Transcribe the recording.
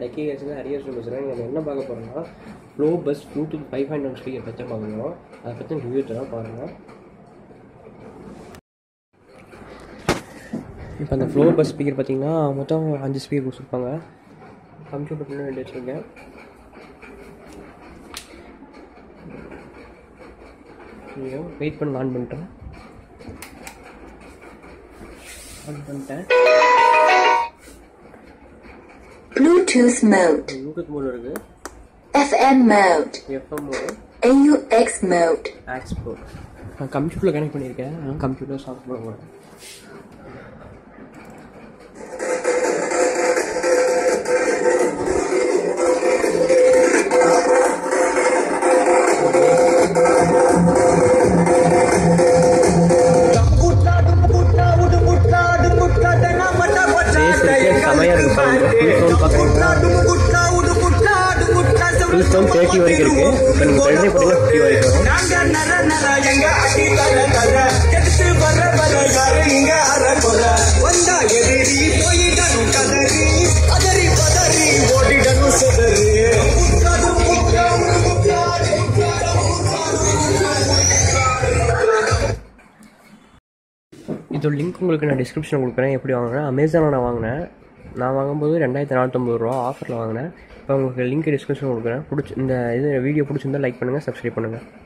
techie கேஸுங்க harriers பேசுகிறேன் நம்ம என்ன பார்க்க போகிறோம்னா flow bass Bluetooth five point one speaker பற்றி பார்க்கணும் அதை பற்றி ரிவ்யூ தரேன் பாருங்கள் இப்போ அந்த ஃப்ளோ பஸ் ஸ்பீக்கர் பார்த்தீங்கன்னா மொத்தம் அஞ்சு ஸ்பீக்கர் கொடுத்துருப்பாங்க கம்ப்யூட்டர் பண்ண வேண்டி வச்சுருக்கேன் வெயிட் பண்ண ஆன் பண்ணிட்டேன் ஆன் பண்ணிட்டேன் Bluetooth mode, ப்ளூடூத் மோட் இருக்குது FM mode, FM mode AUX mode, AUX bro நான் கம்ப்யூட்டரில் கனெக்ட் பண்ணியிருக்கேன் நான் கம்ப்யூட்டர் சாஃப்ட் பண்ண போகிறேன் செமையாக இருக்கு சவுண்டு ஃபுல் சவுண்ட் பார்க்குறீங்கன்னா ஃபுல் சவுண்ட் தேர்ட்டி வரைக்கும் இருக்குது இப்போ நீங்கள் பெருசே பார்த்தீங்கன்னா ஃபிஃப்டி வரைக்கும் வரும் இதோட லிங்க் உங்களுக்கு நான் டிஸ்கிரிப்ஷனில் கொடுக்குறேன் எப்படி வாங்கினேன் அமேசானில் நான் வாங்கினேன் நான் வாங்கும்போது ரெண்டாயிரத்தி நானூற்றம்பது ரூபா ஆஃபரில் வாங்கினேன் இப்போ உங்களுக்கு லிங்க் டிஸ்கிரிப்ஷன் கொடுக்குறேன் பிடிச்சி இந்த இது வீடியோ பிடிச்சிருந்தா லைக் பண்ணுங்கள் சப்ஸ்கிரைப் பண்ணுங்கள்